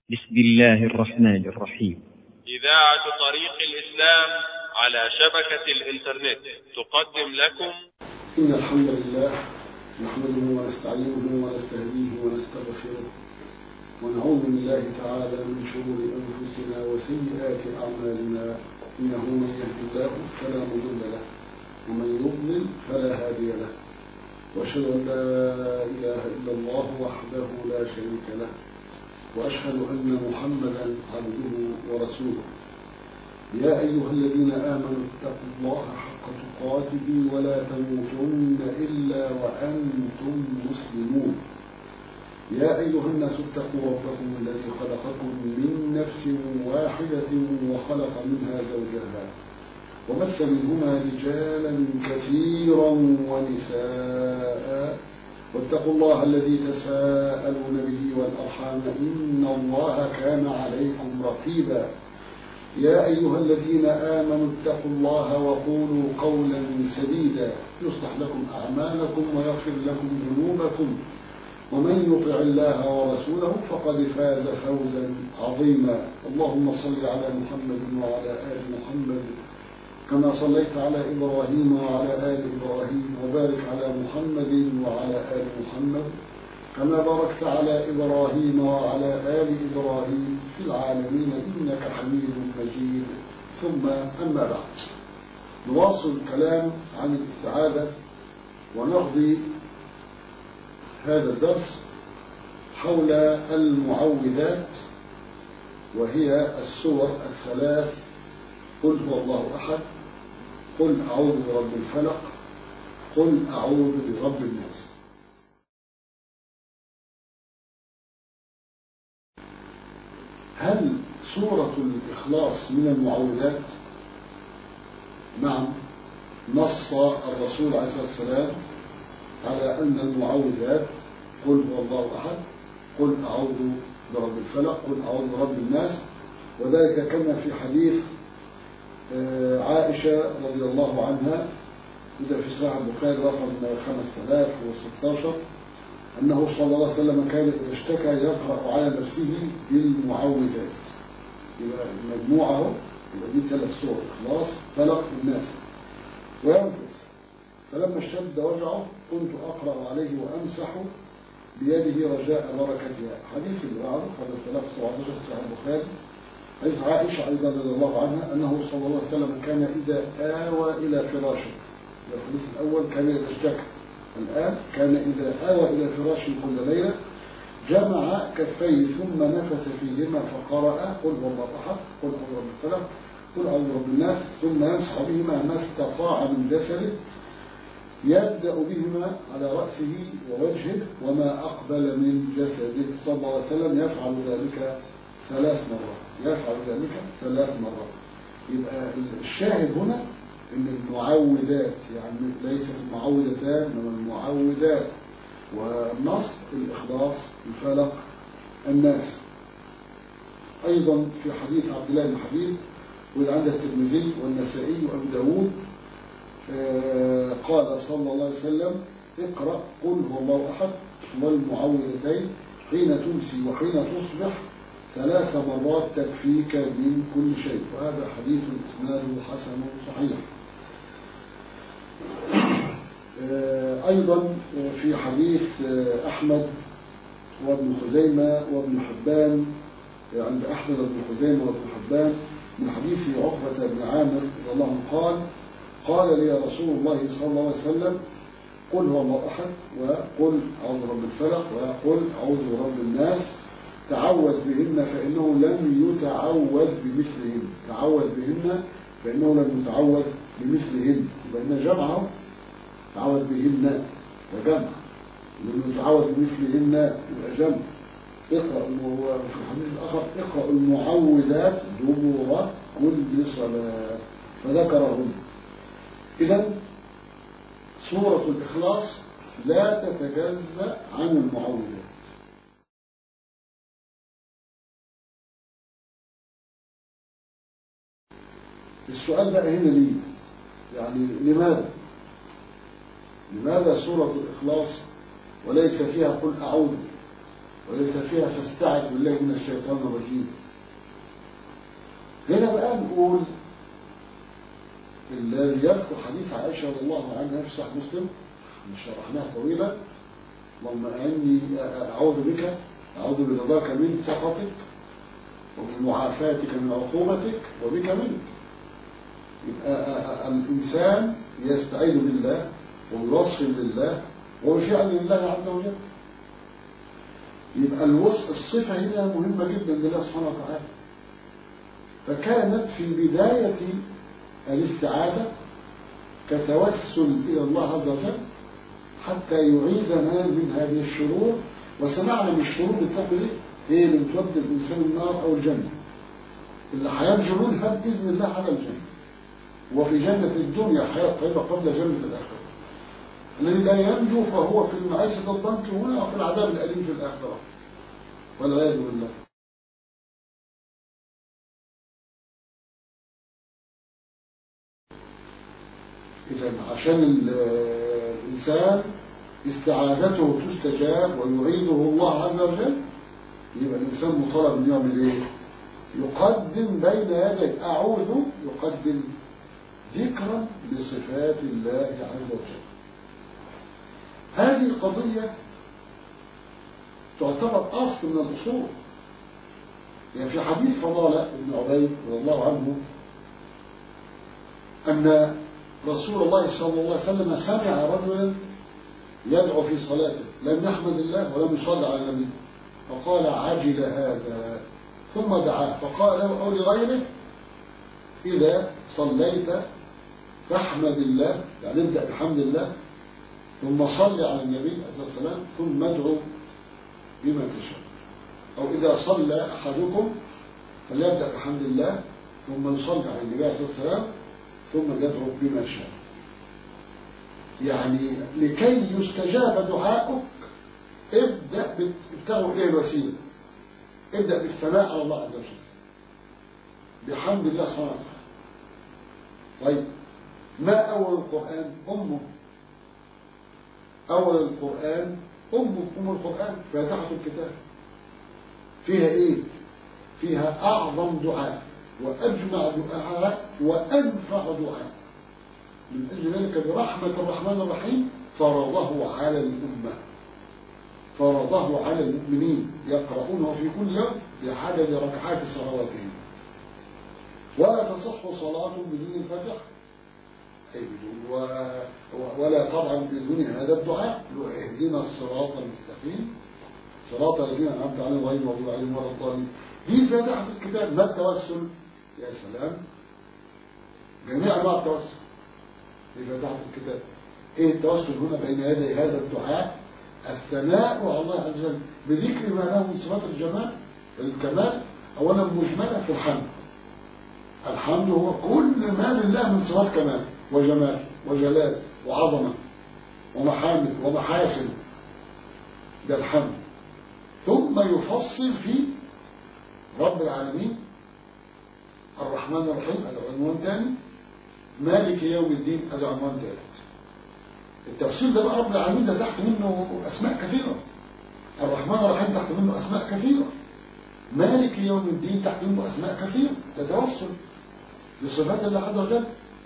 بسم الله الرحمن الرحيم إذاعة طريق الإسلام على شبكة الإنترنت تقدم لكم إن الحمد لله نحمده ونستعينه ونستهديه ونستغفره ونعوذ بالله تعالى من شرور أنفسنا وسيئات أعمالنا إنه من يهد الله فلا مضل له ومن يضلل فلا هادي له وأشهد أن لا إله إلا الله وحده لا شريك له وأشهد أن محمدا عبده ورسوله يا أيها الذين آمنوا اتقوا الله حق تقاته ولا تموتن إلا وأنتم مسلمون يا أيها الناس اتقوا ربكم الذي خلقكم من نفس واحدة وخلق منها زوجها وبث منهما رجالا كثيرا ونساء واتقوا الله الذي تساءلون به والأرحام إن الله كان عليكم رقيبا يا أيها الذين آمنوا اتقوا الله وقولوا قولا سديدا يصلح لكم أعمالكم ويغفر لكم ذنوبكم ومن يطع الله ورسوله فقد فاز فوزا عظيما اللهم صل على محمد وعلى آل محمد كما صليت على إبراهيم وعلى آل إبراهيم وبارك على محمد وعلى آل محمد كما باركت على إبراهيم وعلى آل إبراهيم في العالمين إنك حميد مجيد ثم أما بعد نواصل الكلام عن الاستعاذة ونقضي هذا الدرس حول المعوذات وهي السور الثلاث قل هو الله أحد قل أعوذ برب الفلق قل أعوذ برب الناس هل سورة الإخلاص من المعوذات؟ نعم نص الرسول عليه الصلاة والسلام على أن المعوذات قل هو الله أحد قل أعوذ برب الفلق قل أعوذ برب الناس وذلك كما في حديث عائشة رضي الله عنها وده في صحيح البخاري رقم 5016 أنه صلى الله عليه وسلم كان إذا اشتكى يقرأ على نفسه بالمعوذات يبقى مجموعة يبقى دي ثلاث سور إخلاص فلق الناس وينفث فلما اشتد وجعه كنت أقرأ عليه وأمسح بيده رجاء بركتها حديث اللي بعده 5017 صحيح البخاري حديث عائشة أيضا رضي الله عنها أنه صلى الله عليه وسلم كان إذا آوى إلى فراشه الحديث الأول كان إذا اشتكى الآن كان إذا آوى إلى فراشه كل ليلة جمع كفيه ثم نفث فيهما فقرأ قل هو الله أحد قل أعوذ برب الفلق قل أعوذ برب الناس ثم يمسح بهما ما استطاع من جسده يبدأ بهما على رأسه ووجهه وما أقبل من جسده صلى الله عليه وسلم يفعل ذلك ثلاث مرات يفعل ذلك ثلاث مرات يبقى الشاهد هنا ان المعوذات يعني ليست المعوذتان انما المعوذات والنص الاخلاص الفلق الناس ايضا في حديث عبد الله بن حبيب واللي عند الترمذي والنسائي وابو داود آه قال صلى الله عليه وسلم اقرا قل هو الله احد والمعوذتين حين تمسي وحين تصبح ثلاث مرات تكفيك من كل شيء وهذا حديث اسناده حسن صحيح أيضا في حديث أحمد وابن خزيمة وابن حبان عند أحمد وابن خزيمة وابن حبان من حديث عقبة بن عامر رضي الله عنه قال قال لي رسول الله صلى الله عليه وسلم قل هو الله أحد وقل أعوذ برب الفلق وقل أعوذ برب الناس تعوذ بهن فإنه لم يتعوذ بمثلهن تعوذ بهن فإنه لم يتعوذ بمثلهن لأن جمعه تعوذ بهن وجمع لم يتعوذ بمثلهن يبقى جمع اقرأ في الحديث الآخر اقرأ المعوذات دبر كل صلاة فذكرهن إذا سورة الإخلاص لا تتجزأ عن المعوذات السؤال بقى هنا ليه يعني لماذا لماذا سورة الإخلاص وليس فيها قل أعوذ وليس فيها فاستعذ بالله من الشيطان الرجيم هنا بقى نقول الذي يذكر حديث عائشة رضي الله عنها في صحيح مسلم مش شرحناها طويلا اللهم أعني أعوذ بك أعوذ برضاك من سخطك ومن معافاتك من عقوبتك وبك منك يبقى الإنسان يستعيذ بالله وبوصف لله وبفعل لله عز وجل يبقى الوصف الصفة هنا مهمة جدا لله سبحانه وتعالى فكانت في بداية الاستعاذة كتوسل إلى الله عز وجل حتى يعيذنا من هذه الشرور وسنعلم الشرور بتعمل ايه؟ هي اللي بتودي الإنسان النار أو الجنة اللي هينجرونها بإذن الله على الجنة وفي جنة الدنيا حياة طيبة قبل جنة الآخرة الذي لا ينجو فهو في المعيشة الضنك هنا وفي العذاب الأليم في الآخرة والعياذ بالله إذا عشان الإنسان استعاذته تستجاب ويعيده الله عز وجل يبقى الإنسان مطالب أن يعمل إيه؟ يقدم بين يدي أعوذ يقدم ذكرا لصفات الله عز وجل هذه قضية تعتبر أصل من الأصول يعني في حديث فضالة بن عبيد رضي الله عنه أن رسول الله صلى الله عليه وسلم سمع رجلا يدعو في صلاته لم يحمد الله ولم يصلي على النبي فقال عجل هذا ثم دعاه فقال له أو لغيره إذا صليت فاحمد الله يعني ابدأ بحمد الله ثم صل على النبي عليه الصلاة والسلام ثم ادعو بما تشاء أو إذا صلى أحدكم فليبدأ بحمد الله ثم يصلي على النبي عليه الصلاة والسلام ثم يدعو بما شاء يعني لكي يستجاب دعاؤك ابدأ ابتغوا إليه الوسيلة ابدأ بالثناء على الله عز وجل بحمد الله سبحانه وتعالى طيب ما أول القرآن أمه أول القرآن أمه أم القرآن فاتحة الكتاب فيها إيه فيها أعظم دعاء وأجمع دعاء وأنفع دعاء من أجل ذلك برحمة الرحمن الرحيم فرضه على الأمة فرضه على المؤمنين يقرؤونه في كل يوم بعدد ركعات صلواتهم ولا تصح صلاة بدون الفاتحة أي بدون و... ولا طبعا بدون هذا الدعاء اهدنا الصراط المستقيم صراط الذين أنعمت عليهم غير المغضوب عليهم ولا الضالين دي فاتحة في الكتاب ما التوسل يا سلام جميع أنواع التوسل دي فاتحة في الكتاب إيه التوسل هنا بين يدي هذا الدعاء الثناء على الله عز وجل بذكر ما له من صفات الجمال الكمال أولا مجملة في الحمد الحمد هو كل ما لله من صفات كمال وجمال وجلال وعظمة ومحامد ومحاسن ده الحمد ثم يفصل في رب العالمين الرحمن الرحيم هذا عنوان ثاني مالك يوم الدين هذا عنوان ثالث التفسير ده بقى رب العالمين ده تحت منه أسماء كثيرة الرحمن الرحيم تحت منه أسماء كثيرة مالك يوم الدين تحت منه أسماء كثيرة تتوسل لصفات الله عز وجل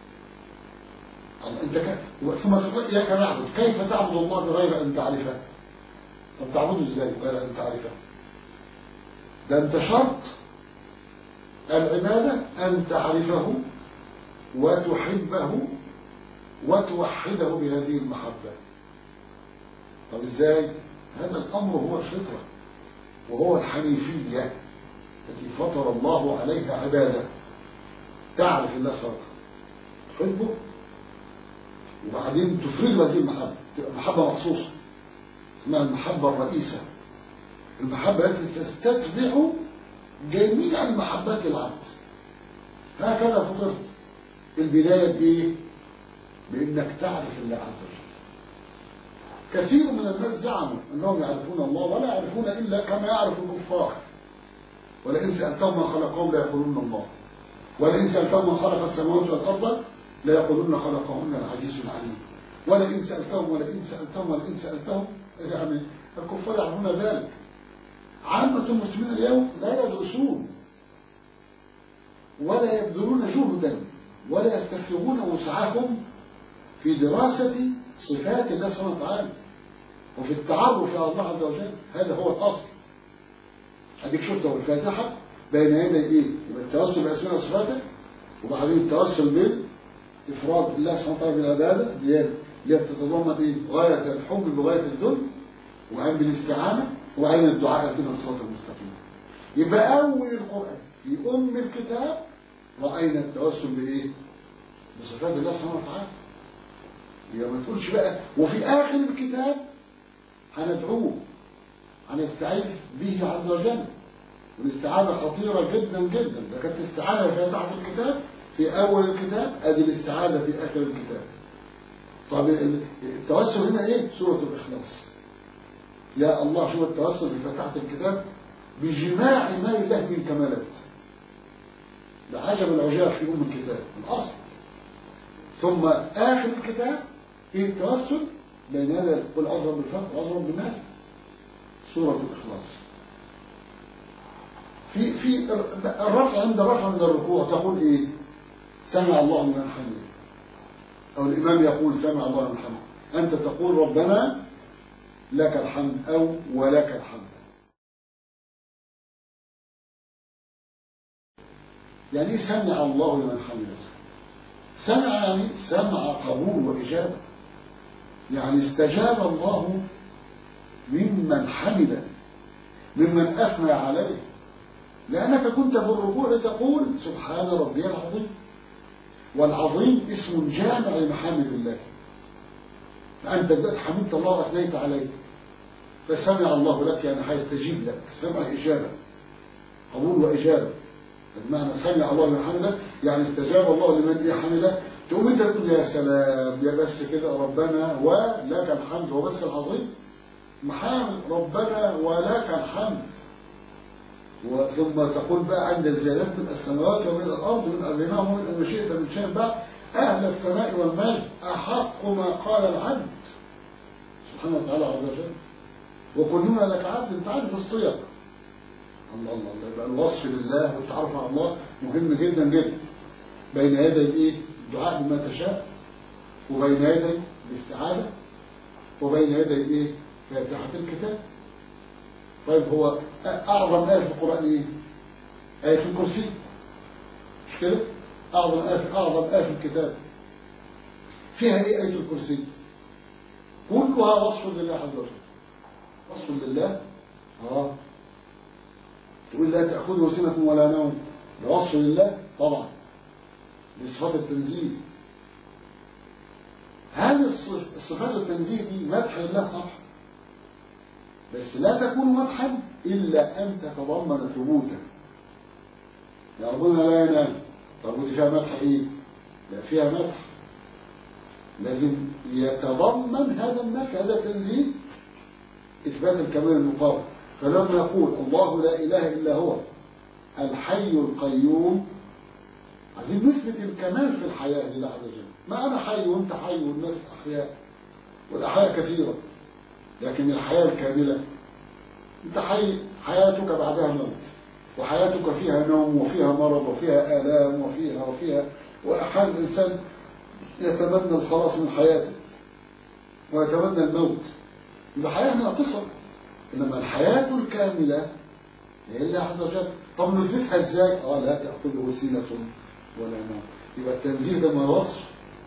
انت ك... ثم تقول اياك نعبد كيف تعبد الله بغير ان تعرفه طب تعبده ازاي بغير ان تعرفه ده انت شرط العباده ان تعرفه وتحبه وتوحده بهذه المحبه طب ازاي هذا الامر هو الفطره وهو الحنيفيه التي فطر الله عليها عباده تعرف الله سبحانه تحبه وبعدين تفرد هذه المحبة تبقى محبة مخصوصة اسمها المحبة الرئيسة المحبة التي تستتبع جميع المحبات للعبد هكذا فطرت البداية بإيه؟ بإنك تعرف الله عز وجل كثير من الناس زعموا أنهم يعرفون الله ولا يعرفون إلا كما يعرف الكفار ولئن سألتهم ما خلقهم لا يقولون الله ولئن سألتهم من خلق السماوات والأرض لا يقولون خلقهن العزيز العليم ولئن سألتهم ولئن سألتهم ولئن سألتهم يعني الكفار يعرفون ذلك عامة المسلمين اليوم لا يدرسون ولا يبذلون جهدا ولا يستفرغون وسعهم في دراسة صفات الله سبحانه وتعالى وفي التعرف على الله عز وجل هذا هو الأصل أديك شفت هو الفاتحة بين يدي إيه؟ يبقى التوسل بأسماء وصفاته وبعدين التوسل بالإفراد الله سبحانه وتعالى بالعبادة اللي هي اللي هي بتتضمن إيه؟ غاية الحب بغاية الذل وبعدين بالاستعانة وبعدين الدعاء اهدنا الصراط المستقيم يبقى أول القرآن في أم الكتاب رأينا التوسل بإيه؟ بصفات الله سبحانه وتعالى يبقى ما تقولش بقى وفي آخر الكتاب هندعوه هنستعيذ به عز وجل والاستعاذة خطيرة جدا جدا ده كانت استعاذة في تحت الكتاب في أول الكتاب أدي الاستعاذة في آخر الكتاب طب التوسل هنا إيه؟ سورة الإخلاص يا الله شوف التوسل في فتحة الكتاب بجماع ما لله من كمالات ده عجب العجاب في أم الكتاب الأصل ثم آخر الكتاب إيه التوسل بين هذا قل أضرب بالفرق وأضرب بالناس سورة الإخلاص في في الرفع عند الرفع عند الركوع تقول إيه سمع الله لمن حمده أو الإمام يقول سمع الله لمن حمده أنت تقول ربنا لك الحمد أو ولك الحمد يعني إيه سمع الله لمن حمده سمع يعني سمع قبول وإجابة يعني استجاب الله ممن حمد ممن أثنى عليه لأنك كنت في الركوع تقول سبحان ربي العظيم والعظيم اسم جامع لمحامد الله فأنت بدأت حمدت الله وأثنيت عليه فسمع الله لك يعني هيستجيب لك سمع إجابة قبول وإجابة بمعنى سمع الله لمن حمده يعني استجاب الله لمن إيه حمده تقوم انت تقول يا سلام يا بس كده ربنا ولك الحمد هو بس العظيم محامد ربنا ولك الحمد ثم تقول بقى عند الزيادات من السماوات ومن الأرض من أبناء ومن المشيئة من شيء بعد أهل الثناء والمجد أحق ما قال العبد سبحانه وتعالى عز وجل وكلنا لك عبد انت عارف الصيغ الله الله الله يبقى الوصف لله والتعرف على الله مهم جدا جدا بين يدي ايه الدعاء بما تشاء وبين يدي الاستعاذة وبين يدي ايه فاتحة الكتاب طيب هو أعظم آية في القرآن إيه؟ آية الكرسي مش كده؟ أعظم آية أعظم آية في الكتاب فيها إيه آية الكرسي؟ كلها وصف لله عز وجل وصف لله آه تقول لا تأخذه سنة ولا نوم ده وصف لله طبعا دي صفات التنزيه هل الصفات التنزيه دي مدح لله طبعا بس لا تكون مدحا إلا أن تتضمن ثبوتا يا ربنا لا ينام طب ودي فيها مدح إيه؟ لا فيها مدح لازم يتضمن هذا المدح هذا التنزيه إثبات الكمال المقابل فلما يقول الله لا إله إلا هو الحي القيوم عايزين نثبت الكمال في الحياة لله عز وجل ما أنا حي وأنت حي والناس أحياء والأحياء كثيرة لكن الحياة الكاملة أنت حي حياتك بعدها موت وحياتك فيها نوم وفيها مرض وفيها آلام وفيها وفيها وأحيانا الإنسان يتمنى الخلاص من حياته ويتمنى الموت يبقى حياة ناقصة إنما الحياة الكاملة لله عز وجل طب نثبتها ازاي؟ اه لا تأخذه سنة ولا نوم يبقى التنزيه ده ما وصف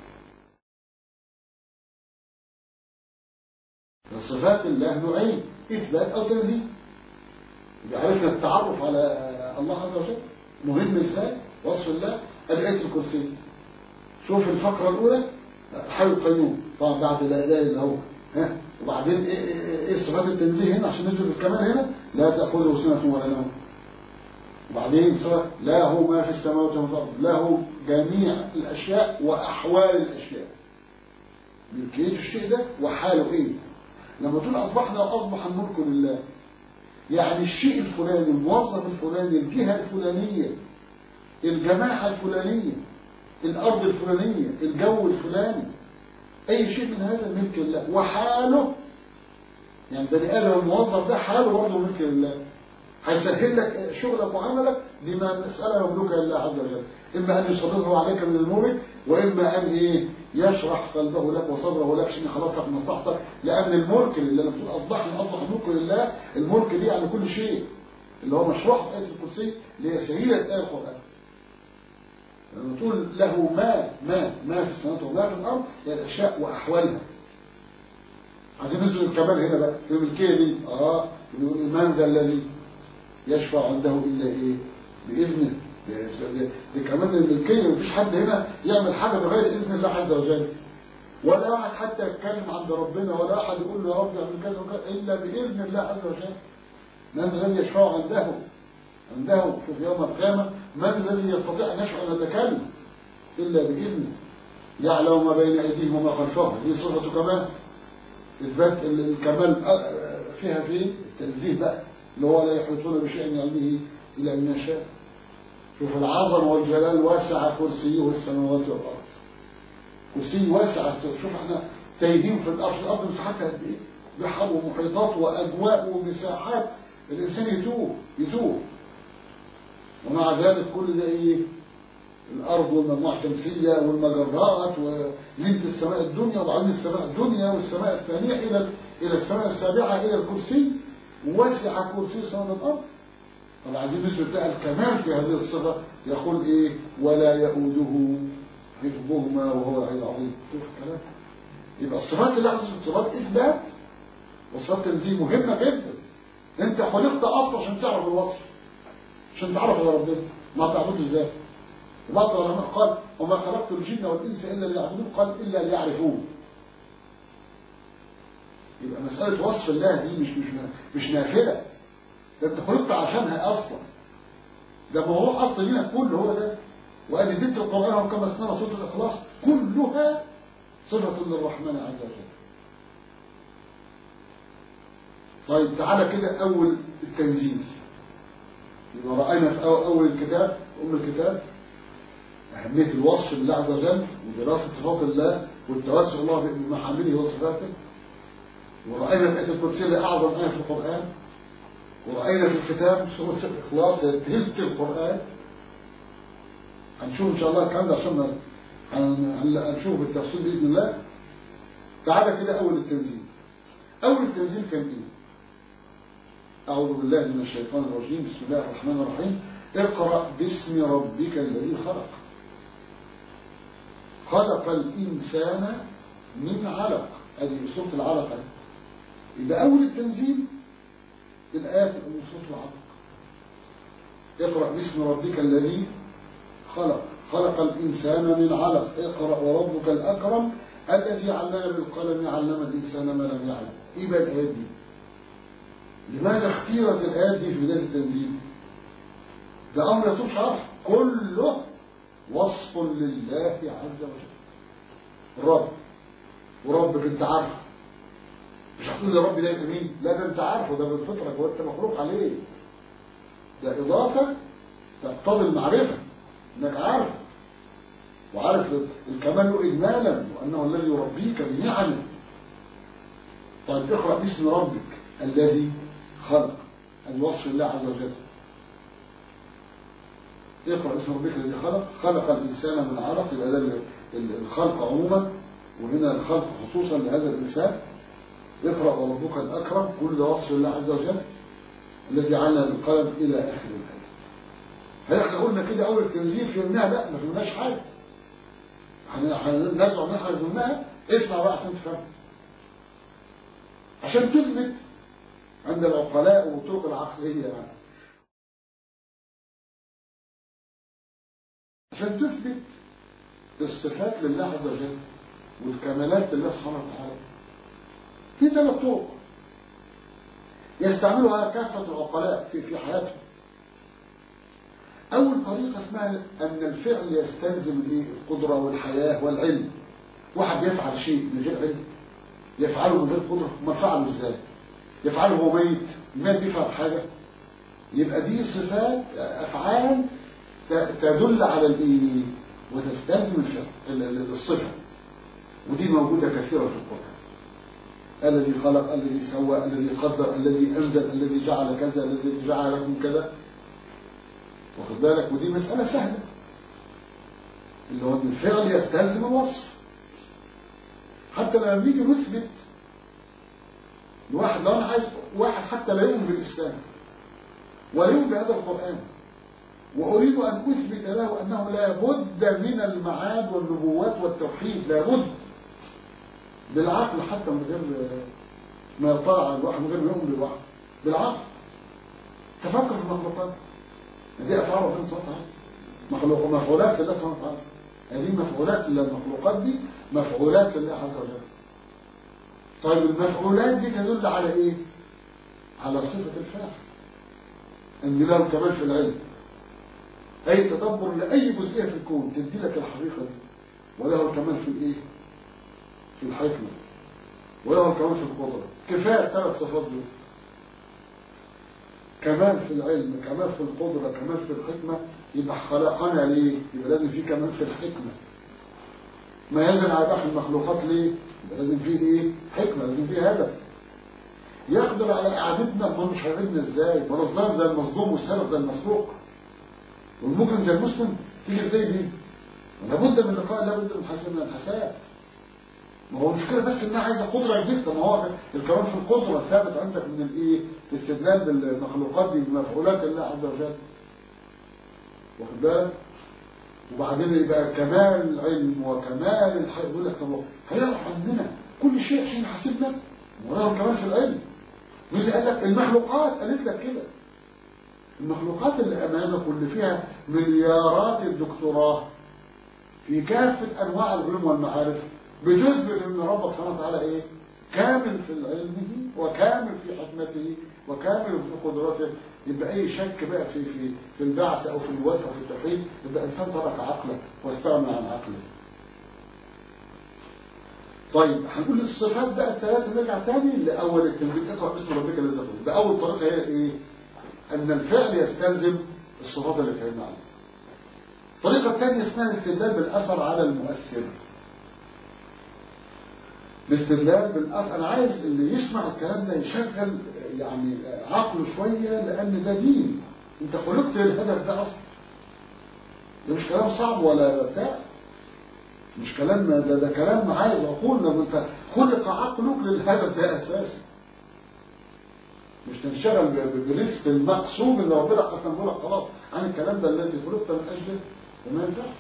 صفات الله نوعين إثبات أو تنزيه يبقى عرفنا التعرف على الله عز وجل مهم ازاي وصف الله الآية الكرسي شوف الفقرة الأولى الحي القيوم طبعا بعد لا إله إلا هو ها وبعدين ايه, إيه, إيه صفات التنزيه هنا عشان نثبت الكمال هنا لا تأخذه سنة ولا نوم وبعدين صفات له ما في السماوات وما في الأرض له جميع الأشياء وأحوال الأشياء ملكية الشيء ده وحاله ايه لما تقول أصبحنا أصبح الملك لله يعني الشيء الفلاني الموظف الفلاني الجهة الفلانية الجماعة الفلانية الأرض الفلانية الجو الفلاني أي شيء من هذا ملك الله وحاله يعني بني آدم الموظف ده حاله برضه ملك لله هيسهل لك شغلك وعملك دي ما مسألة مملوكة لله عز وجل إما أن يسلطه عليك من الملك وإما أن إيه يشرح قلبه لك وصدره لك عشان يخلص لك مصلحتك لأن الملك لله لما تقول أصبح أصبح الملك لله الملك دي يعني كل شيء اللي هو مشروع في آية الكرسي اللي هي سيدة آية القرآن لما تقول له ما ما ما في السماوات وما في الأرض هي الأشياء وأحوالها عايزين نزل الكمال هنا بقى في الملكية دي اه يقول من ذا الذي يشفع عنده إلا إيه بإذنه دي, دي كمان الملكية مفيش حد هنا يعمل حاجة بغير إذن الله عز وجل ولا واحد حتى يتكلم عند ربنا ولا أحد يقول له يا رب اعمل كذا وكذا إلا بإذن الله عز وجل من الذي يشفع عنده عنده شوف يوم القيامة من الذي يستطيع أن يشفع أن يتكلم إلا بإذنه يعلم ما بين أيديهم وما خلفهم دي صفته كمان إثبات الكمال فيها في التنزيه بقى اللي هو لا يحيطون بشيء من علمه إلا أن يشاء شوف العظمة والجلال واسع كرسيه السماوات والأرض كرسي واسع شوف احنا تايهين في الأرض الأرض مساحتها قد إيه بحر ومحيطات وأجواء ومساحات الإنسان يتوه يتوه ومع ذلك كل ده إيه الأرض والمجموعة الشمسية والمجرات وزينة السماء الدنيا وبعدين السماء الدنيا والسماء الثانية إلى إلى السماء السابعة إلى الكرسي وسع كرسي السماء والأرض طب عايزين نثبت بقى الكمال في هذه الصفة يقول إيه ولا يؤوده حفظهما وهو العلي العظيم شوف الكلام يبقى الصفات اللي عايزة صفات إثبات وصفات تنزيه مهمة جدا أنت خلقت أصلا عشان تعرف الوصف عشان تعرف على ربنا ما تعبده ازاي وبعض العلماء قال وما خلقت الجن والإنس إلا ليعبدون قال إلا ليعرفون يبقى مسألة وصف الله دي مش مش مش نافلة ده انت خلقت عشانها أصلا ده موضوع أصلا لينا كله هو ده وأدي ذكر القرآن وكما سنرى سورة الإخلاص كلها صفة للرحمن عز وجل طيب تعالى كده أول التنزيل يبقى رأينا في أول الكتاب أم الكتاب أهمية الوصف بالله عز وجل ودراسة صفات الله والتوسع الله بمحامله وصفاته ورأينا في آية الكرسي اللي أعظم آية في القرآن ورأينا في الختام سورة الإخلاص تلت القرآن هنشوف إن شاء الله الكلام ده عشان هنشوف بالتفصيل بإذن الله تعالى كده أول التنزيل أول التنزيل كان إيه؟ أعوذ بالله من الشيطان الرجيم بسم الله الرحمن الرحيم اقرأ باسم ربك الذي خلق خلق الإنسان من علق هذه سورة العلقة يبقى أول التنزيل الآيات من سورة العلق اقرأ باسم ربك الذي خلق خلق الإنسان من علق اقرأ وربك الأكرم الذي علم بالقلم علم الإنسان ما لم يعلم إيه بقى الآيات دي لماذا اختيرت الآيات دي في بداية التنزيل ده أمر يطول شرح كله وصف لله عز وجل الرب وربك انت عارفه مش هتقول لي ربي ده يبقى مين لا ده انت عارفه ده من فطرك وانت مخلوق عليه ده إضافة تقتضي المعرفة انك عارفه وعارف الكمال له إجمالا وأنه الذي يربيك بنعمه طيب اقرأ باسم ربك الذي خلق هذا وصف الله عز وجل اقرأ باسم ربك الذي خلق خلق الإنسان من علق يبقى ده الخلق عموما وهنا الخلق خصوصا لهذا الإنسان اقرأ وربك الأكرم كل ده وصف الله عز وجل الذي علم بالقلم إلى آخر الآية هل احنا قلنا كده أول التنزيل فهمناها لا ما فهمناش حاجة هنزعم احنا فهمناها اسمع بقى عشان تفهم عشان تثبت عند العقلاء والطرق العقلية يعني. عشان تثبت الصفات لله عز وجل والكمالات لله سبحانه وتعالى في ثلاث طرق يستعملها كافة العقلاء في في حياتهم أول طريقة اسمها أن الفعل يستلزم القدرة والحياة والعلم واحد يفعل شيء من غير علم يفعله من غير قدرة ما فعله ازاي يفعله هو ميت الميت بيفعل حاجة يبقى دي صفات أفعال تدل على الإيه وتستلزم الفعل الصفة ودي موجودة كثيرة في القرآن الذي خلق الذي سوى الذي قدر الذي أنزل الذي جعل كذا الذي جعل لكم كذا واخد بالك ودي مسألة سهلة اللي هو إن الفعل يستلزم الوصف حتى لما بنيجي نثبت لواحد لو انا عايز واحد حتى لا يؤمن بالاسلام ولا يؤمن بهذا القران واريد ان اثبت له انه لا بد من المعاد والنبوات والتوحيد لا بد بالعقل حتى من غير ما يطلع على الواحد من غير ما يؤمن بالواحد بالعقل تفكر في المخلوقات دي افعال ربنا سبحانه وتعالى مخلوق مفعولات لله سبحانه وتعالى هذه مفعولات للمخلوقات دي مفعولات لله عز وجل طيب المفعولات دي تدل على ايه على صفة الفاعل ان له الكمال في العلم اي تدبر لاي جزئية في الكون تدي لك الحقيقة دي وله الكمال في الايه في الحكمة وله الكمال في القدرة كفاية ثلاث صفات دول كمال في العلم كمال في القدرة كمال في الحكمة يبقى خلقنا ليه يبقى لازم في كمال في الحكمة ما يزن على باقي المخلوقات ليه يبقى لازم فيه ايه حكمة لازم فيه هدف يقدر على اعادتنا ما مش هيعيدنا ازاي ما الظالم زي المظلوم والسارق زي المسروق والمجرم زي المسلم تيجي ازاي دي لابد من اللقاء لابد من حساب من الحساب ما هو المشكله بس انها عايزه قدره كبيره ما هو الكلام في القدره الثابت عندك من الايه الاستدلال بالمخلوقات دي بمفعولات الله عز وجل واخد بالك وبعدين يبقى كمال العلم وكمال الحي يقول لك طب هيعرف عننا كل شيء عشان يحاسبنا وله كمال في العلم مين اللي قال لك المخلوقات قالت لك كده المخلوقات اللي امامك واللي فيها مليارات الدكتوراه في كافه انواع العلوم والمعارف بتثبت ان ربك سبحانه وتعالى ايه كامل في علمه وكامل في حكمته وكامل في قدرته يبقى اي شك بقى في في في البعث او في الوجه او في التوحيد يبقى انسان ترك عقله واستغنى عن عقله طيب هنقول الصفات بقى الثلاثه نرجع تاني لاول التنزيل اقرا باسم ربك الذي خلق ده اول طريقه هي ايه ان الفعل يستلزم الصفات اللي اتكلمنا عنها الطريقه الثانيه اسمها الاستدلال بالاثر على المؤثر الاستدلال بالاثر انا عايز اللي يسمع الكلام ده يشغل يعني عقله شويه لان ده دين انت خلقت للهدف ده اصلا ده مش كلام صعب ولا بتاع مش كلام ده ده كلام عايز عقولنا وانت خلق عقلك للهدف ده اساسا مش تنشغل برزق المقسوم اللي ربنا قسمه لك خلاص عن الكلام ده الذي خلقت من اجله وما ينفعش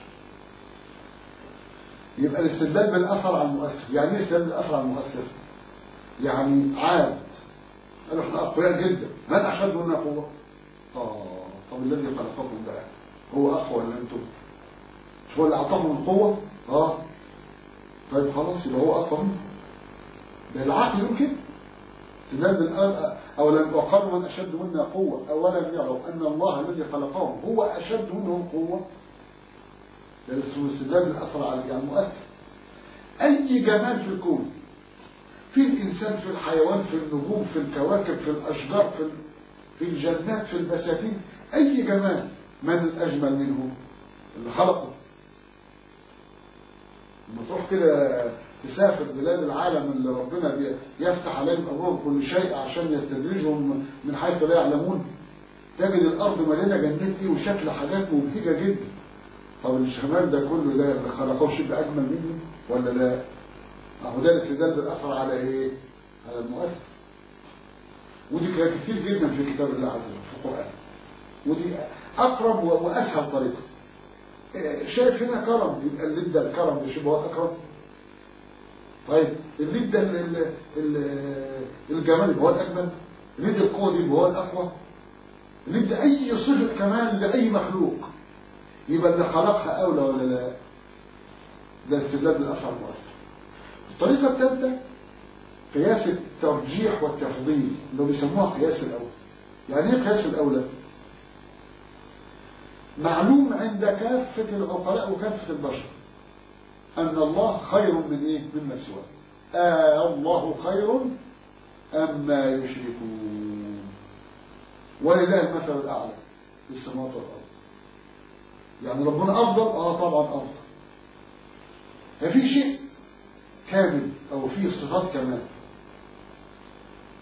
يبقى الاستدلال بالاثر على المؤثر يعني ايه استدلال بالاثر على المؤثر يعني عاد قالوا احنا اقوياء جدا من اشد منا قوه اه طب الذي خلقكم بقى هو اقوى ولا انتم مش هو اللي اعطاكم القوه اه طيب خلاص يبقى هو اقوى منكم ده العقل يقول كده استدلال بالآن أولم وقالوا من أشد منا قوة أولم يروا أن الله الذي خلقهم هو أشد منهم قوة ده اسمه استدلال بالأثر على يعني مؤثر أي جمال في الكون في الإنسان في الحيوان في النجوم في الكواكب في الأشجار في في الجنات في البساتين أي جمال من الأجمل منه اللي خلقه لما تروح كده تسافر بلاد العالم اللي ربنا يفتح عليهم أبواب كل شيء عشان يستدرجهم من حيث لا يعلمون تجد الأرض مليانة جنات إيه وشكل حاجات مبهجة جدا طب الشمال ده كله ده اللي خلقوه شيء أجمل منه ولا لا؟ أهو ده الاستدلال بالأثر على إيه؟ على المؤثر ودي كتير جدا في كتاب الله عز وجل في القرآن ودي أقرب وأسهل طريقة شايف هنا كرم يبقى اللي ادى الكرم ده شبه أكرم طيب اللي ادى الجمال يبقى هو الأجمل اللي ادى القوة دي يبقى هو الأقوى اللي ادى أي صفة كمال لأي مخلوق يبقى اللي خلقها أولى ولا لا ده استدلال بالأثر المؤثر الطريقة الثالثة قياس الترجيح والتفضيل اللي بيسموها قياس الأولى يعني ايه قياس الأولى معلوم عند كافة العقلاء وكافة البشر أن الله خير من إيه؟ مما سواه آه الله خير أم ما يشركون ولله المثل الأعلى في السماوات والأرض يعني ربنا أفضل؟ آه طبعا أفضل ففي شيء كامل أو فيه صفات كمال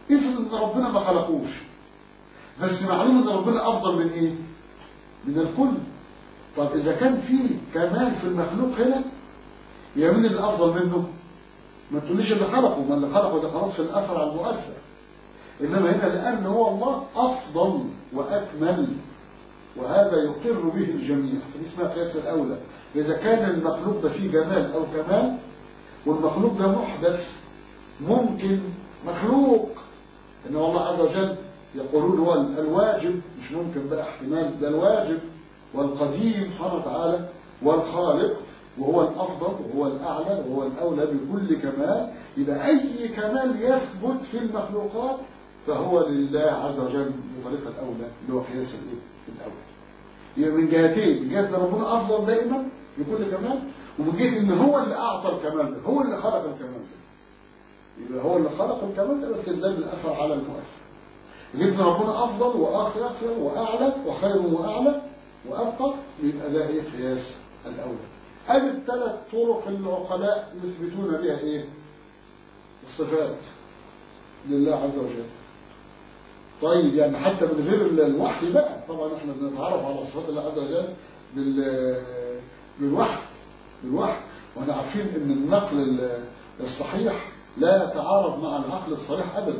افرض ان ربنا ما خلقوش بس معلوم ان ربنا افضل من ايه من الكل طب اذا كان في كمال في المخلوق هنا يا مين اللي افضل منه ما تقوليش اللي خلقه ما اللي خلقه ده خلاص في الاثر على المؤثر انما هنا لان هو الله افضل واكمل وهذا يقر به الجميع فدي اسمها قياس الاولى اذا كان المخلوق ده فيه جمال او كمال والمخلوق ده محدث ممكن مخلوق ان الله عز وجل يقولون هو الواجب مش ممكن بقى احتمال ده الواجب والقديم سبحانه وتعالى والخالق وهو الافضل وهو الاعلى وهو الاولى بكل كمال يبقى اي كمال يثبت في المخلوقات فهو لله عز وجل بطريقه الاولى اللي هو قياس الايه الاولى يبقى من جهتين من جهه ان ربنا افضل دائما بكل كمال ومن جهه ان هو اللي اعطى الكمال ده هو اللي خلق الكمال ده يبقى هو اللي خلق الكمال ده بس ده الاثر على المؤثر ان ربنا افضل واخر واعلى وخير واعلى وابقى يبقى ده ايه قياس الاولى ادي الثلاث طرق اللي العقلاء يثبتون بها ايه الصفات لله عز وجل طيب يعني حتى من غير الوحي بقى طبعا احنا بنتعرف على صفات الله عز وجل بال بالوحي بالوحي واحنا عارفين ان النقل الصحيح لا يتعارض مع العقل الصريح ابدا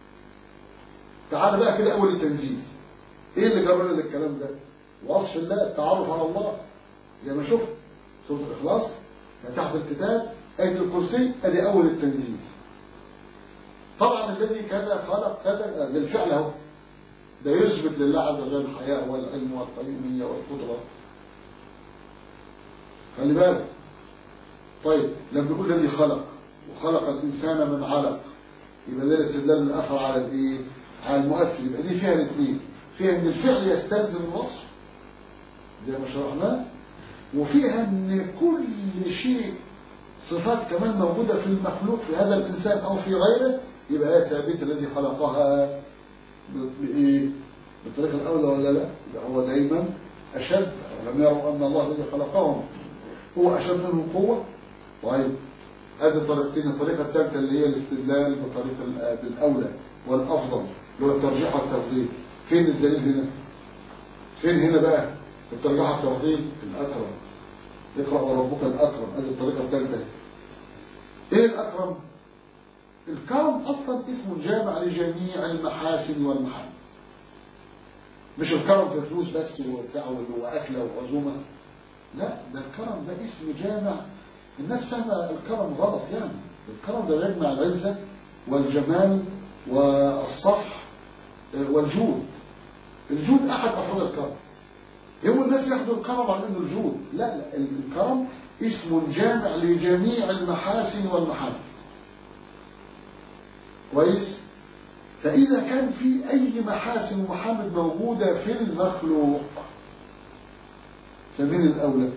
تعال بقى كده اول التنزيل ايه اللي جرى للكلام ده وصف الله التعرف على الله زي ما شفت سوره الاخلاص تحت الكتاب ايه الكرسي ادي اول التنزيل طبعا الذي كذا خلق كذا ده الفعل اهو ده يثبت لله عز وجل الحياة والعلم والقيومية والقدرة خلي بالك طيب لما نقول الذي خلق وخلق الإنسان من علق يبقى ده الاستدلال الأثر على الإيه؟ على المؤثر يبقى دي فيها الاثنين فيها ان الفعل يستلزم الوصف زي ما شرحناه وفيها ان كل شيء صفات كمان موجودة في المخلوق في هذا الإنسان أو في غيره يبقى هي ثابتة الذي خلقها بإيه؟ بالطريقة الأولى ولا لا؟ يبقى هو دايما أشد لم يروا أن الله الذي خلقهم هو أشد منهم قوة طيب هذه الطريقتين الطريقة الثالثة اللي هي الاستدلال بطريقة بالأولى والأفضل اللي هو الترجيح والتفضيل فين الدليل هنا؟ فين هنا بقى الترجيح والتفضيل الأكرم اقرأ وربك الأكرم هذه الطريقة الثالثة ايه الأكرم؟ الكرم أصلا اسم جامع لجميع المحاسن والمحامد مش الكرم في فلوس بس وبتاع وأكلة وعزومة لا ده الكرم ده اسم جامع الناس فاهمة الكرم غلط يعني الكرم ده يجمع العزة والجمال والصفح والجود الجود أحد أفراد الكرم يوم الناس ياخدوا الكرم على انه الجود لا لا الكرم اسم جامع لجميع المحاسن والمحامد كويس فإذا كان في أي محاسن ومحامد موجودة في المخلوق فمن الأولى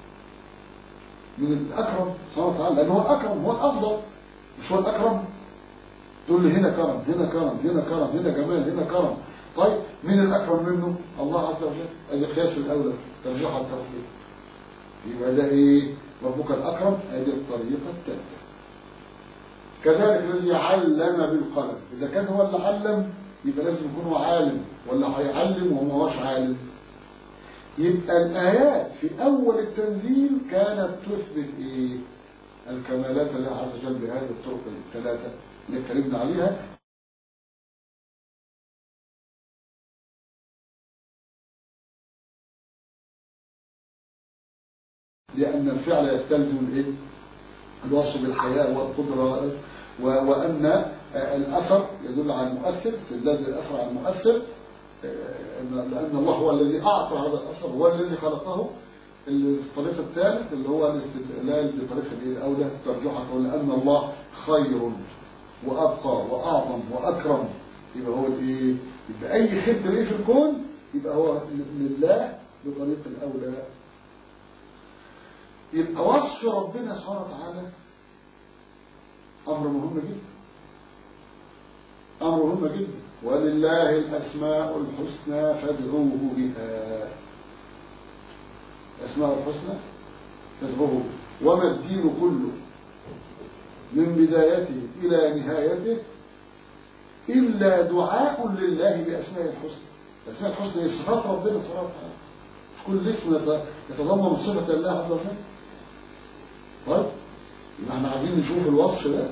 من الأكرم سبحانه وتعالى لأنه هو الأكرم هو الأفضل مش هو الأكرم تقول لي هنا كرم هنا كرم هنا كرم هنا جمال هنا كرم طيب مين الأكرم منه الله عز وجل ادي قياس الأولى ترجيح التوحيد يبقى ده إيه ربك الأكرم ادي الطريقة الثالثة كذلك الذي علم بالقلم إذا كان هو اللي علم يبقى لازم يكون هو عالم ولا هيعلم وهو ما هوش عالم يبقى الآيات في أول التنزيل كانت تثبت إيه الكمالات الله عز وجل بهذه الطرق الثلاثة اللي اتكلمنا عليها لأن الفعل يستلزم الإيه؟ الوصف بالحياة والقدرة وأن الأثر يدل على المؤثر استدلال بالأثر على المؤثر لأن الله هو الذي أعطى هذا الأثر هو الذي خلقه الطريق الثالث اللي هو الاستدلال بطريقة الأولى ترجحة لأن الله خير وأبقى وأعظم وأكرم يبقى هو الإيه؟ يبقى أي خير تلاقيه في الكون يبقى هو لله بطريق الأولى يبقى وصف ربنا سبحانه وتعالى أمر مهم جدا أمر مهم جدا ولله الأسماء الحسنى فادعوه بها الأسماء الحسنى فادعوه وما الدين كله من بدايته إلى نهايته إلا دعاء لله بأسماء الحسنى الأسماء الحسنى هي صفات ربنا سبحانه وتعالى مش كل اسم يت- يتضمن صفة الله عز وجل طيب يبقى احنا عايزين نشوف الوصف ده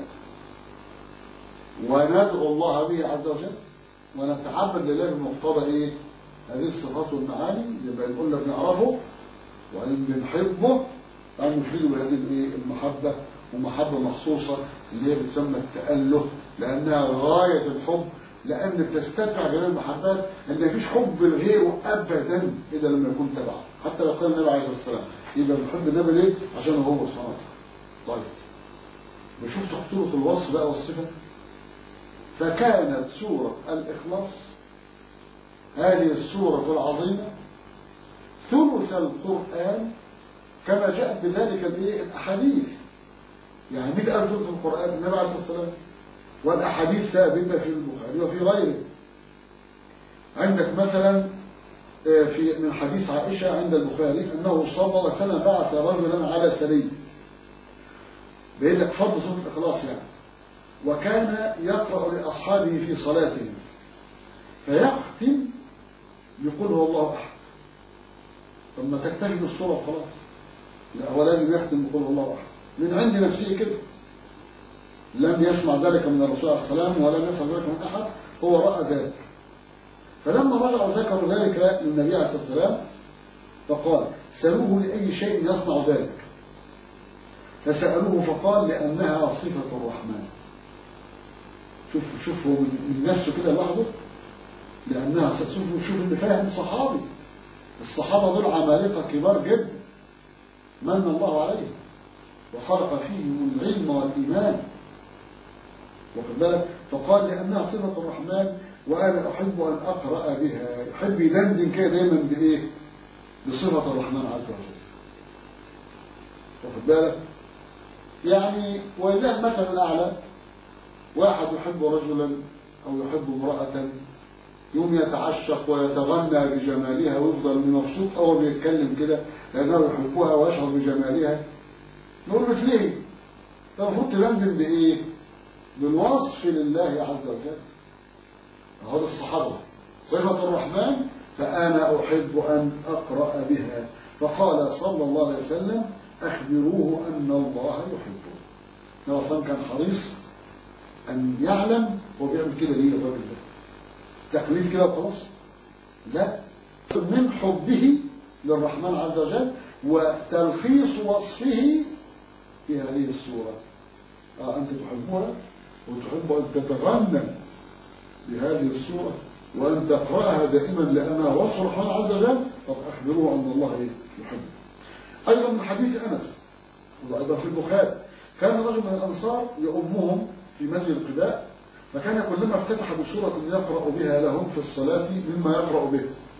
وندعو الله به عز وجل ونتعبد لله بمقتضى ايه هذه الصفات والمعاني يبقى نقول لك نعرفه وان بنحبه أن نفيد بهذه الايه المحبة ومحبة مخصوصة اللي هي بتسمى التأله لأنها غاية الحب لأن بتستدفع جميع المحبات أن مفيش حب لغيره أبدا إلا لما يكون تبعه حتى لو كان النبي عليه الصلاة والسلام يبقى بنحب النبي ليه؟ عشان هو سبحانه وتعالى طيب بشوف خطورة الوصف بقى والصفة فكانت سورة الإخلاص هذه السورة العظيمة ثلث القرآن كما جاءت بذلك الايه الاحاديث يعني مئة ألف في القرآن النبي عليه الصلاة والسلام والأحاديث ثابتة في البخاري وفي غيره عندك مثلا آه، في من حديث عائشة عند البخاري أنه صلى الله عليه وسلم بعث رجلا على سرية بيقول لك فضل سورة الإخلاص يعني وكان يقرأ لأصحابه في صلاتهم فيختم يقول هو الله أحد طب ما تكتفي بالصورة وخلاص لا هو لازم يختم بقول الله أحد من عند نفسه كده لم يسمع ذلك من الرسول عليه السلام ولم يسمع ذلك من أحد هو رأى ذلك فلما رجعوا ذكروا ذلك للنبي عليه الصلاة والسلام فقال سألوه لأي شيء يصنع ذلك فسألوه فقال لأنها صفة الرحمن شوف شوف هو من من نفسه كده لوحده لأنها شوف شوف اللي فاهم صحابي الصحابة دول عمالقة كبار جدا من الله عليهم وخلق فيهم العلم والإيمان واخد بالك فقال لأنها صفة الرحمن وأنا أحب أن أقرأ بها يحب يدندن كده دايما بإيه بصفة الرحمن عز وجل واخد بالك يعني ولله مثل الأعلى واحد يحب رجلا أو يحب امرأة يوم يتعشق ويتغنى بجمالها ويفضل مبسوط أو بيتكلم كده لأنه يحبها ويشعر بجمالها نقول له ليه؟ أنت المفروض تدندن بإيه؟ بالوصف لله عز وجل هذا الصحابة صفة الرحمن فأنا أحب أن أقرأ بها فقال صلى الله عليه وسلم أخبروه أن الله يحبه النبي صلى كان حريص أن يعلم هو بيعمل كده ليه الراجل ده تقليد كده وخلاص لا من حبه للرحمن عز وجل وتلخيص وصفه في هذه السورة آه أنت تحبها وتحب أن تتغنى بهذه السورة وأن تقرأها دائما لأنها وصف الرحمن عز وجل طب أخبروه أن الله إيه؟ يحبه أيضا من حديث أنس وأيضا في البخاري كان رجل من الأنصار يؤمهم في مسجد قباء فكان كلما افتتح بسورة يقرأ بها لهم في الصلاة مما يقرأ به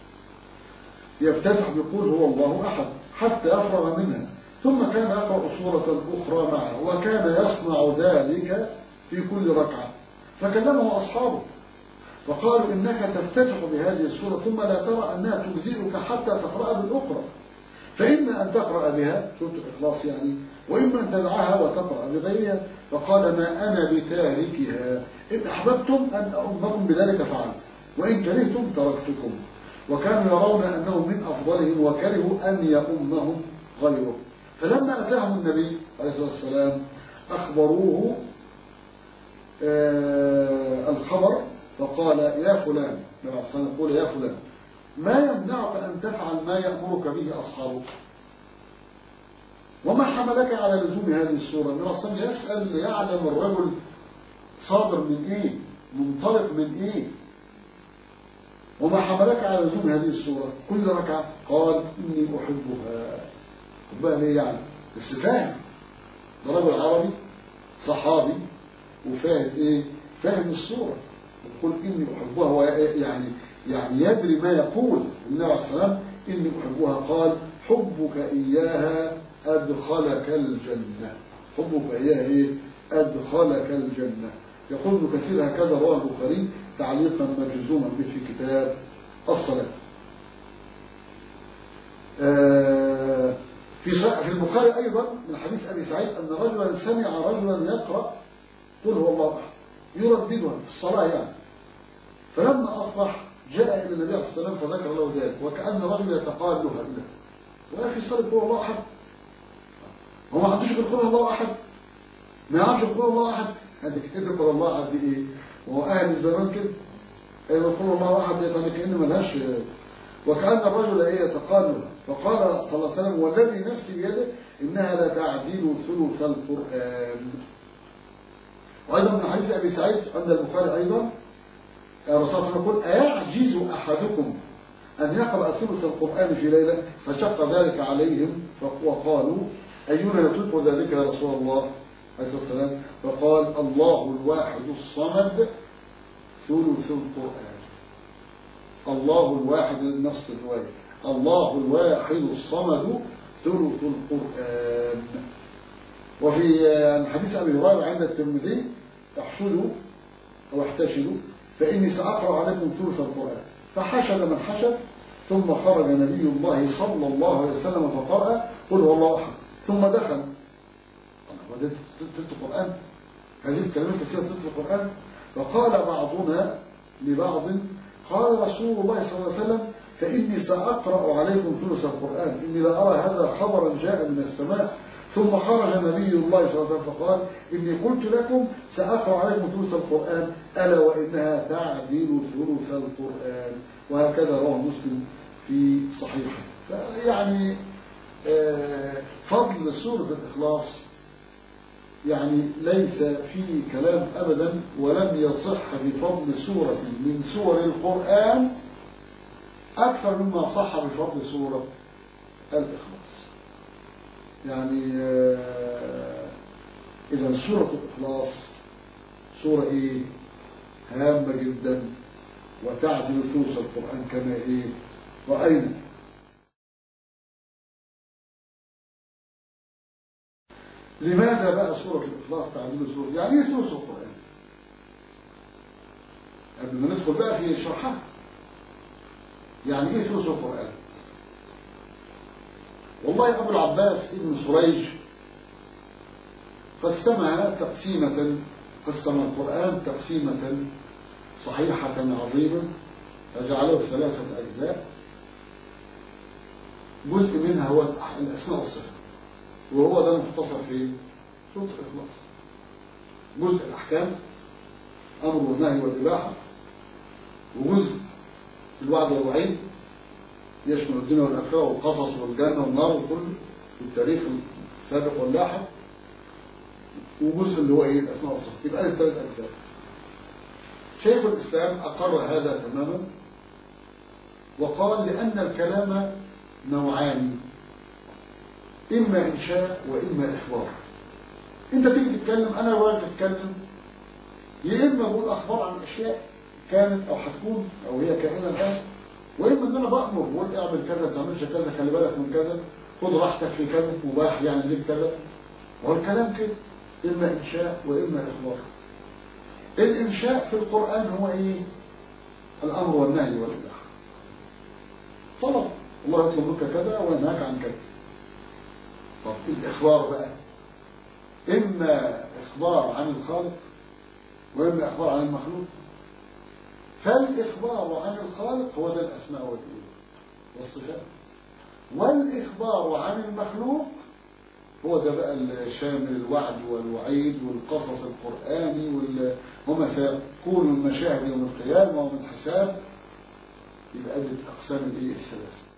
يفتتح بيقول هو الله أحد حتى يفرغ منها ثم كان يقرأ سورة أخرى معه وكان يصنع ذلك في كل ركعة فكلمه أصحابه فقالوا إنك تفتتح بهذه السورة ثم لا ترى أنها تجزئك حتى تقرأ بالأخرى فإما أن تقرأ بها سورة الإخلاص يعني وإما أن تدعها وتقرأ بغيرها فقال ما أنا بتاركها إن أحببتم أن أؤمكم بذلك فعل وإن كرهتم تركتكم وكانوا يرون أنه من أفضلهم وكرهوا أن يؤمهم غيره فلما أتاهم النبي عليه الصلاة والسلام أخبروه آه الخبر فقال يا فلان النبي عليه الصلاة والسلام يقول يا فلان ما يمنعك أن تفعل ما يأمرك به أصحابك وما حملك على لزوم هذه السورة النبي صلى الله عليه وسلم يسأل ليعلم الرجل صادر من إيه منطلق من إيه وما حملك على لزوم هذه السورة كل ركعة قال إني أحبها بقى ليه يعني بس فاهم ده رجل عربي صحابي وفاهم إيه فاهم السورة يقول إني أحبها هو يعني يعني يدري ما يقول النبي عليه السلام إني أحبها قال حبك إياها أدخلك الجنة حبك إياها إيه أدخلك الجنة يقول ابن كثير هكذا رواه البخاري تعليقا مجزوما به في كتاب الصلاة آه في في البخاري أيضا من حديث أبي سعيد أن رجلا سمع رجلا يقرأ قل هو الله أحد يرددها في الصلاة يعني فلما أصبح جاء إلى النبي صلى الله عليه وسلم فذكر له ذلك وكأن رجل يتقال له إله ويا في صلاة قول الله أحد هو ما عندوش غير قول الله أحد ما يعرفش قول الله أحد هذه كده قول الله أحد دي إيه وهو أهل الزمان كده أيوة قول الله أحد دي يعني كأن ملهاش وكأن الرجل إيه يتقال له فقال صلى الله عليه وسلم والذي نفسي بيده إنها لا تعديل ثلث القرآن وأيضا من حديث أبي سعيد عند البخاري أيضا الرسول صلى الله عليه وسلم يقول أيعجز أحدكم أن يقرأ ثلث القرآن في ليلة فشق ذلك عليهم وقالوا أينا يطلق ذلك يا رسول الله عليه الصلاة والسلام فقال الله الواحد الصمد ثلث القرآن الله الواحد نفس الرواية الله الواحد الصمد ثلث القرآن وفي حديث أبي هريرة عند الترمذي احشدوا أو احتشدوا فإني سأقرأ عليكم ثلث القرآن فحشد من حشد ثم خرج نبي الله صلى الله عليه وسلم فقرأ قل هو الله أحد ثم دخل وده ثلث القرآن هذه الكلمات كثيرة ثلث القرآن فقال بعضنا لبعض قال رسول الله صلى الله عليه وسلم فإني سأقرأ عليكم ثلث القرآن إني لا أرى هذا خبرا جاء من السماء ثم خرج نبي الله صلى الله عليه وسلم فقال إني قلت لكم سأقرأ عليكم ثلث القرآن ألا وإنها تعدل ثلث القرآن وهكذا رواه مسلم في صحيحه يعني فضل سورة الإخلاص يعني ليس فيه كلام أبدا ولم يصح بفضل سورة من سور القرآن أكثر مما صح بفضل سورة الإخلاص يعني إذا سورة الإخلاص سورة إيه هامة جدا وتعدل ثلث القرآن كما إيه رأينا لماذا بقى سورة الإخلاص تعديل سورة يعني إيه ثلث القرآن قبل ما ندخل بقى في شرحها يعني إيه ثلث القرآن والله أبو العباس ابن سريج قسمها تقسيمة قسم القرآن تقسيمة صحيحة عظيمة فجعله ثلاثة أجزاء جزء منها هو الأسماء والصفات وهو ده مختصر في سورة الإخلاص جزء الأحكام أمر والنهي والإباحة وجزء الوعد والوعيد يشمل الدنيا والآخرة والقصص والجنة والنار وكل التاريخ السابق واللاحق وجزء اللي هو ايه الأسماء والصفات يبقى دي الثلاث أجزاء شيخ الإسلام أقر هذا تماما وقال لأن الكلام نوعان إما إنشاء وإما إخبار أنت تيجي تتكلم أنا واجب أتكلم يا إما بقول أخبار عن أشياء كانت أو هتكون أو هي كائنة الآن وإما إن أنا بأمر بقول اعمل كذا تعملش كذا خلي بالك من كذا خد راحتك في كذا مباح يعني ليك كذا هو الكلام كده إما إنشاء وإما إخبار الإنشاء في القرآن هو إيه الأمر والنهي والإباحة طلب الله يطلب منك كذا وينهاك عن كذا طب الإخبار بقى إما إخبار عن الخالق وإما إخبار عن المخلوق فالإخبار عن الخالق هو ذا الأسماء والإيه والصفات والإخبار عن المخلوق هو ده بقى الشامل الوعد والوعيد والقصص القرآني وال... وما سيكون من مشاهد يوم القيامة ومن حساب يبقى دي أقسام الإيه الثلاثة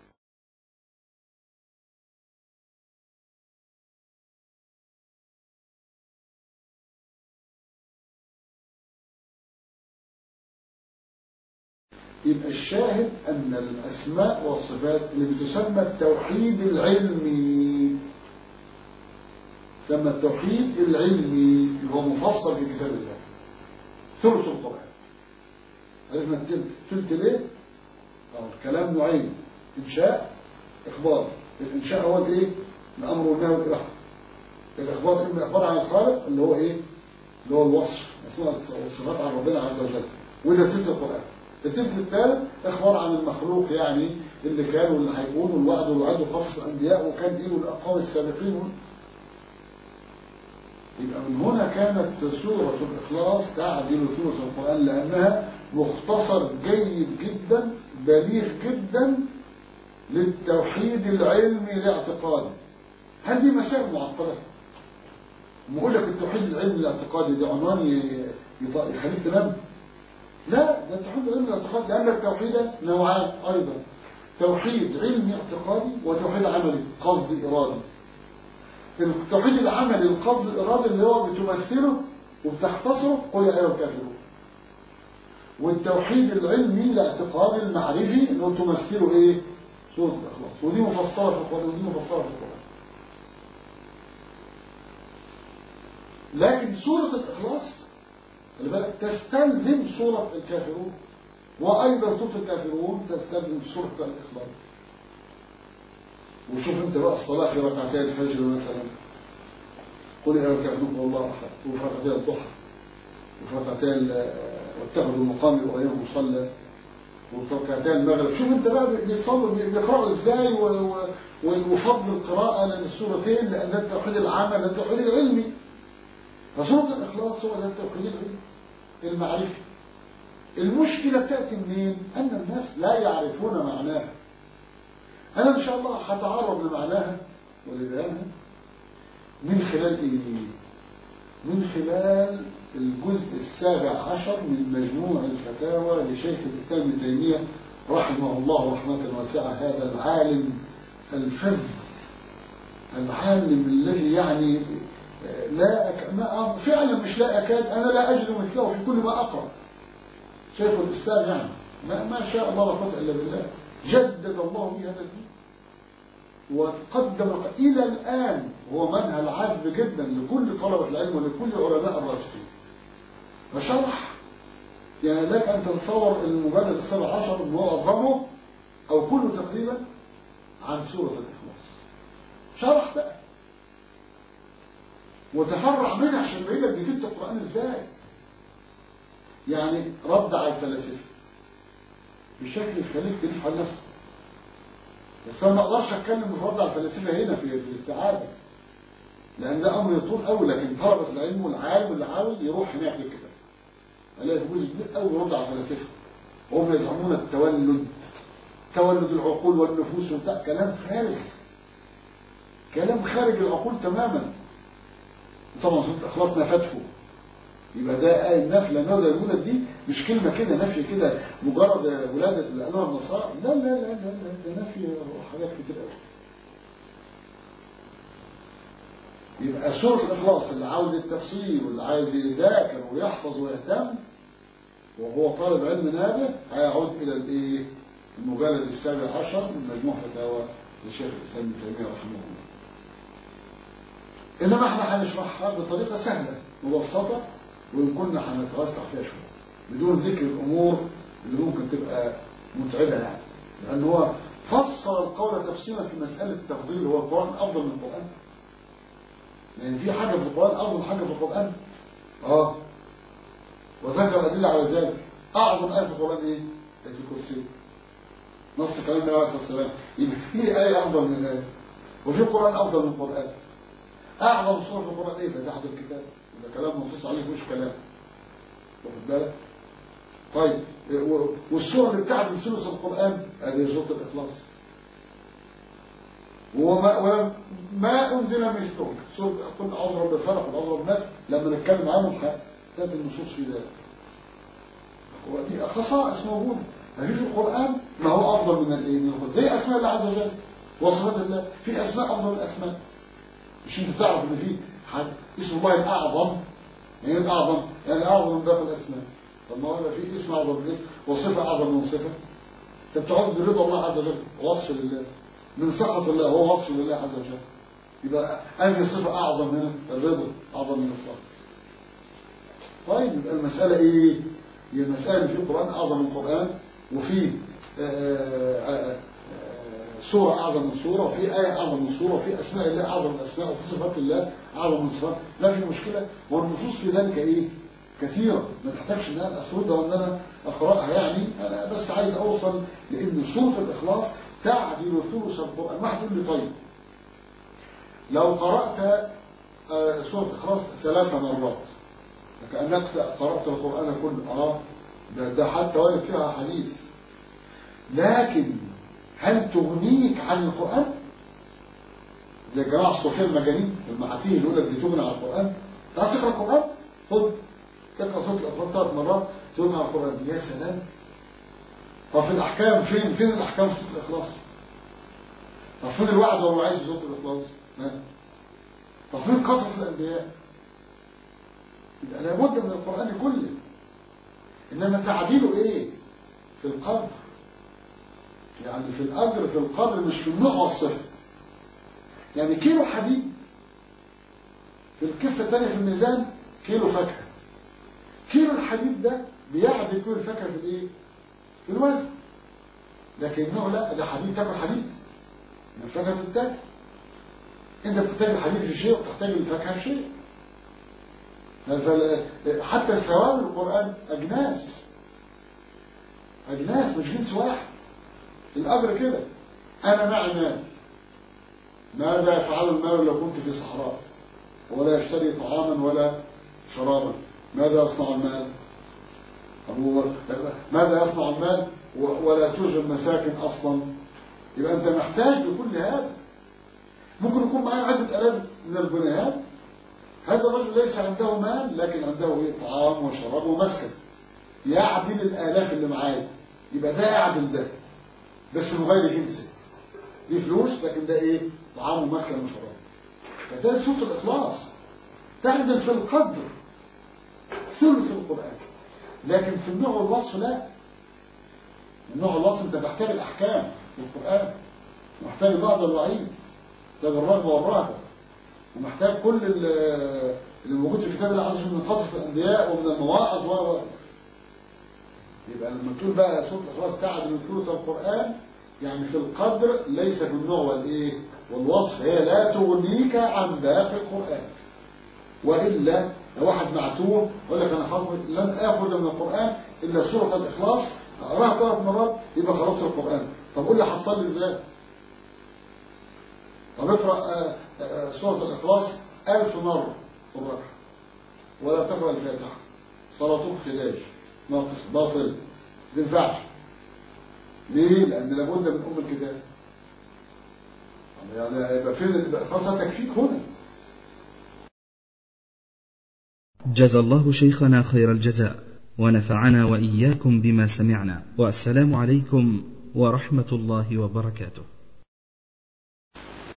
يبقى الشاهد أن الأسماء والصفات اللي بتسمى التوحيد العلمي سمى التوحيد العلمي اللي هو مفصل في كتاب الله ثلث القرآن عرفنا التلت التلت ليه؟ أو الكلام نوعين إنشاء إخبار الإنشاء هو الإيه؟ الأمر والنهي والإباحة الإخبار إما إخبار عن الخالق اللي هو إيه؟ اللي هو الوصف أسماء والصفات عن ربنا عز وجل وده تلت القرآن التلت الثالث إخبار عن المخلوق يعني اللي كان واللي هيكون والوعد والوعد وقصص الأنبياء وكان إيه والأقوام السابقين يبقى من هنا كانت سورة الإخلاص تعدل ثلث القرآن لأنها مختصر جيد جدا بليغ جدا للتوحيد العلمي الاعتقادي هذه مسائل معقدة ما اقول لك التوحيد العلمي الاعتقادي ده عنوان ي- يط- يخليك تنام لا ده التوحيد العلمي الاعتقادي لأن التوحيد نوعان أيضا توحيد علمي اعتقادي وتوحيد عملي قصدي إرادي التوحيد العملي القصد الإرادي اللي هو بتمثله وبتختصره قل يا أيها الكافرون والتوحيد العلمي الاعتقادي المعرفي اللي هو تمثله ايه سورة الإخلاص ودي مفسرة في القرآن ودي مفسرة في القرآن لكن سورة الإخلاص خلي بالك تستلزم سورة الكافرون وأيضا سورة الكافرون تستلزم سورة الإخلاص وشوف انت بقى الصلاة في ركعتي الفجر مثلا قل يا أيها الكافرون قل الله أحد وفي ركعتي الضحى وفي ركعتي ال- واتخذوا مقامي وغيرهم مصلى وفي ركعتي المغرب شوف انت بقى بيصلوا بيقرأوا ازاي و- و- وفضل القراءة للسورتين لأن ده التوحيد العام ده التوحيد العلمي فسورة الإخلاص هو ده التوحيد العلمي المعرفي المشكلة بتأتي منين؟ أن الناس لا يعرفون معناها أنا إن شاء الله هتعرض لمعناها ولبيانها من خلال إيه؟ من خلال الجزء السابع عشر من مجموع الفتاوى لشيخ الإسلام ابن تيمية رحمه الله رحمة واسعة هذا العالم الفذ العالم الذي يعني لا أك... ما فعلا مش لا أكاد أنا لا أجد مثله في كل ما أقرأ شيخ الإسلام يعني ما, ما شاء الله لا قوة إلا بالله جدد الله به هذا الدين وقدم إلى الآن هو منهل عذب جدا لكل طلبة العلم ولكل علماء الراسخين فشرح يعني لك أن تتصور المجلد السابع عشر معظمه أو كله تقريبا عن سورة الإخلاص شرح بقى وتفرع منها عشان يبين لك دي تكتب القرآن ازاي يعني رد على الفلاسفة بشكل يخليك تلف على نفسك بس انا ما اقدرش اتكلم في رد على الفلاسفة هنا في, في الاستعادة لان ده امر يطول قوي لكن طلبة العلم والعالم اللي عاوز يروح هناك لكده الاقي في جزء كبير قوي يرد على الفلاسفة وهم يزعمون التولد تولد العقول والنفوس وبتاع كلام خارج كلام خارج العقول تماما طبعا سورة الإخلاص نفته يبقى ده آية النفي لأن ده الولد دي مش كلمة كده نفي كده مجرد ولادة الأنواع النصارى لا لا لا لا لا ده نفي حاجات كتير قوي يبقى سورة الإخلاص اللي عاوز التفسير واللي عايز يذاكر ويحفظ ويهتم وهو طالب علم نابه هيعود إلى الإيه؟ المجلد السابع عشر من مجموع فتاوى للشيخ الإسلام ابن تيمية رحمه الله إنما احنا هنشرحها بطريقة سهلة مبسطة وإن كنا هنتوسع فيها شوية بدون ذكر الأمور اللي ممكن تبقى متعبة يعني لأن هو فسر القول تفسيرا في مسألة التفضيل هو القرآن أفضل من القرآن لأن في حاجة في القرآن أفضل حاجة في القرآن آه وذكر أدلة على ذلك أعظم آية في القرآن إيه؟ آية الكرسي نص كلام النبي عليه الصلاة والسلام يبقى في آية أفضل من آية وفي قرآن أفضل من القرآن أعظم سورة في القرآن إيه فتحت الكتاب ده كلام منصوص عليه مش كلام واخد بالك طيب والسورة اللي بتاعت من ثلث القرآن هذه سورة الإخلاص وما ولم ما أنزل مثله سورة قل أعوذ برب الفلق وأعوذ برب الناس لما نتكلم عنهم تأتي النصوص في ذلك ودي خصائص موجودة لكن في القرآن ما هو أفضل من الإيه من القرآن زي أسماء الله عز وجل وصفات الله في أسماء أفضل من الأسماء مش انت تعرف ان في حد اسم الله الاعظم يعني ايه اعظم يعني اعظم من باقي الاسماء طب ما هو في اسم اعظم من اسم وصفه اعظم من صفه انت بتعوذ برضا الله عز وجل وصف لله من سخط الله هو وصف لله عز وجل يبقى انهي صفه اعظم هنا الرضا اعظم من السخط طيب يبقى المساله ايه هي المساله في القران اعظم من القران وفي سورة أعظم من سورة وفي آية أعظم من سورة وفي أسماء الله أعظم من أسماء وفي صفات الله أعظم من صفات ما في مشكلة والنصوص في ذلك إيه كثيرة ما تحتاجش إن أنا أسردها وإن أنا أقرأها يعني أنا بس عايز أوصل لأن سورة الإخلاص تعدل ثلث القرآن واحد يقول لي طيب لو قرأت سورة الإخلاص ثلاث مرات كأنك قرأت القرآن كله آه ده, ده حتى وارد فيها حديث لكن هل تغنيك عن القرآن زي الجماعة الصوفية المجانين المعاتيه اللي يقول لك دي تغني عن القرآن تعال تقرأ القرآن خد تقرأ صوت الأخبار ثلاث مرات تغني عن القرآن يا سلام طب في الأحكام فين فين الأحكام في صوت الإخلاص طب فين الوعد والوعيد في صوت الإخلاص ها؟ طب فين قصص الأنبياء يبقى لابد من القرآن كله إنما تعديله إيه في القدر يعني في الأجر في القدر مش في النوع والصفة يعني كيلو حديد في الكفة الثانية في الميزان كيلو فاكهة كيلو الحديد ده بيعدل كيلو الفاكهة في الايه في الوزن لكن النوع لا ده حديد تاكل حديد الفاكهة بتتاكل انت بتحتاج الحديد في شيء وتحتاج الفاكهة في شيء حتى ثواب القرآن أجناس أجناس مش جنس واحد الأجر كده أنا معي مال ماذا يفعل المال لو كنت في صحراء ولا يشتري طعاما ولا شرابا ماذا يصنع المال هو ماذا يصنع المال ولا توجد مساكن أصلا يبقى أنت محتاج لكل هذا ممكن يكون معاه عدة ألاف من الجنيهات هذا الرجل ليس عنده مال لكن عنده إيه؟ طعام وشراب ومسكن يعدل الآلاف اللي معاه يبقى ده يعدل ده بس من غير جنسه دي فلوس لكن ده ايه طعام ومسكن وشراب كذلك سوره الاخلاص تعدل في القدر ثلث القران لكن في النوع والوصف لا النوع والوصف انت محتاج الاحكام في القران محتاج بعض الوعيد محتاج الرغبه والرهبه ومحتاج كل اللي موجود في كتاب الله عز وجل من قصص الانبياء ومن المواعظ و يبقى لما تقول بقى سوره الاخلاص تعدل من ثلث القران يعني في القدر ليس في النوع والايه والوصف هي لا تغنيك عن باقي القرآن وإلا لو واحد معتوه يقول لك أنا خاطر لن آخذ من القرآن إلا سورة الإخلاص أقراها ثلاث مرات يبقى خلصت القرآن طب قول لي هتصلي إزاي؟ طب اقرأ سورة الإخلاص ألف مرة في الركعة ولا تقرأ الفاتحة صلاتك خلاج ناقص باطل ما تنفعش ليه؟ لأن لابد من أم الكتاب يعني يبقى فين خلاص تكفيك هنا جزى الله شيخنا خير الجزاء ونفعنا وإياكم بما سمعنا والسلام عليكم ورحمة الله وبركاته